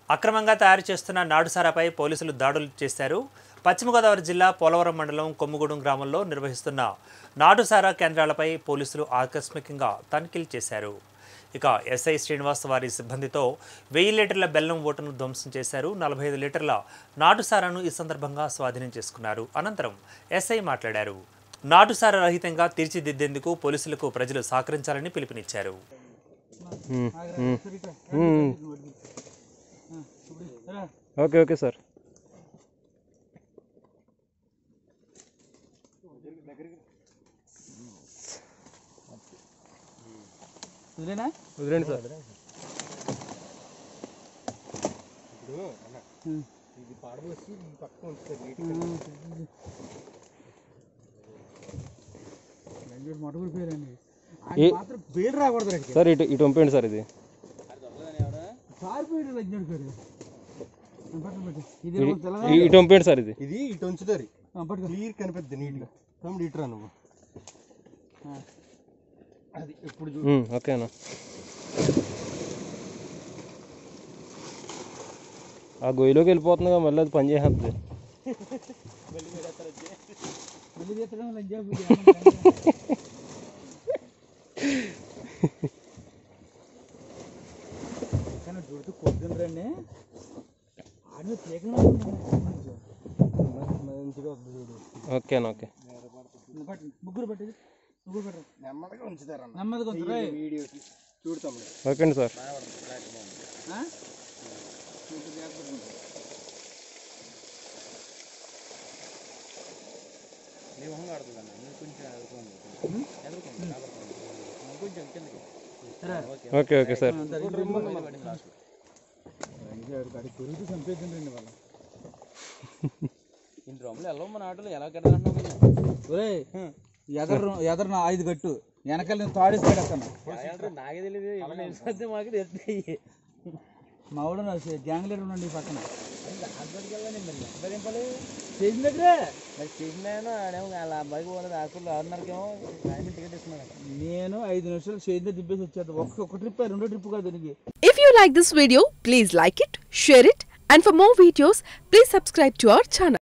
అక్రమంగా తయారు చేస్తున్న నాటుసారాపై పోలీసులు దాడులు చేశారు పశ్చిమ గోదావరి జిల్లా పోలవరం మండలం కొమ్ముగూడెం గ్రామంలో నిర్వహిస్తున్న నాటుసారా కేంద్రాలపై పోలీసులు ఆకస్మికంగా తనిఖీలు చేశారు ఇక ఎస్ఐ శ్రీనివాస్ వారి సిబ్బందితో వెయ్యి లీటర్ల బెల్లం ఓటును ధ్వంసం చేశారు నలభై ఐదు లీటర్ల నాటుసారాను ఈ సందర్భంగా స్వాధీనం చేసుకున్నారు అనంతరం ఎస్ఐ మాట్లాడారు నాటుసారా రహితంగా తీర్చిదిద్దేందుకు పోలీసులకు ప్రజలు సహకరించాలని పిలుపునిచ్చారు ఓకే ఓకే సార్ వదిలేనా వదిలేండి సార్ మటుకుడు పేరండి ఏ- మాత్రం పేరు రాకూడదు రండి సార్ ఇటు ఇటు పంపండి సార్ ఇది సార్ పేరు లజ్జుడు పేరు పట్టు పట్టు ఇది ఇ- తెలంగాణ ఇ- ఇటు పంపండి సార్ ఇది ఇది ఇటు ఉంచుతారు పట్టుకో క్లియర్ కనిపిద్ది నీట్గా తమ్ముడు ఇటురా నువ్వు అది ఎప్పుడు చూ ఉమ్, ఓకేనా ఆ గొయ్యిలోకి వెళ్ళిపోతుందిగా మళ్ళీ అది పని చేస్తుంది మళ్ళీ చేత్తడం లజ్జ కానీ చూడుతూ కొద్దిన రండి ఆడిని తీగన మంచిగా వస్తుంది చూడు ఓకేనా ఓకే పట్టు ముగ్గురు పట్టేది ముగ్గురు పట్టరు నెమ్మదిగా ఉంచుతారన్న నెమ్మదిగా ఉంచురా వీడియోకి చూడు తమ్ముడు ఓకే అండి సార్ ఆ? కొంచెం జాగ్రత్తగా ఉండు. రా. ఓకే ఓకే సార్ అది కొరుకుతూ చంపేసిండ్రండి వాళ్ళ ఇన్ని రొమ్మలు ఎలా మన ఆటోలో ఎలా కట్టాలంటున్నావు ఒరే ఎదరు ఎదరు నా ఐదు కట్టు వెనకాల నేను తాడేస్తాడు అక్కడ నాకే తెలియదు ఎవరు తెలిసిపోతే మాకు తెలుస్తాయి మా వాడు నా గ్యాంగ్ లీడర్ ఉండండి ఈ పక్కన హాస్పిటల్కి వెళ్ళండి మరి ఎంత దింపాలి స్టేషన్ దగ్గరే మరి స్టేషన్ ఆయన ఆడేమో వాళ్ళ అబ్బాయికి పోలేదు హాస్పిటల్ ఆరున్నరకేమో ఆయన టికెట్ ఇస్తున్నాడు నేను ఐదు నిమిషాలు స్టేషన్ దగ్గర దింపేసి వచ్చేది ఒక్క ఒక ట్రిప్ రెండో ట్రిప్ కాదు దీనికి If you like this video, please like it, share it, and for more videos, please subscribe to our channel.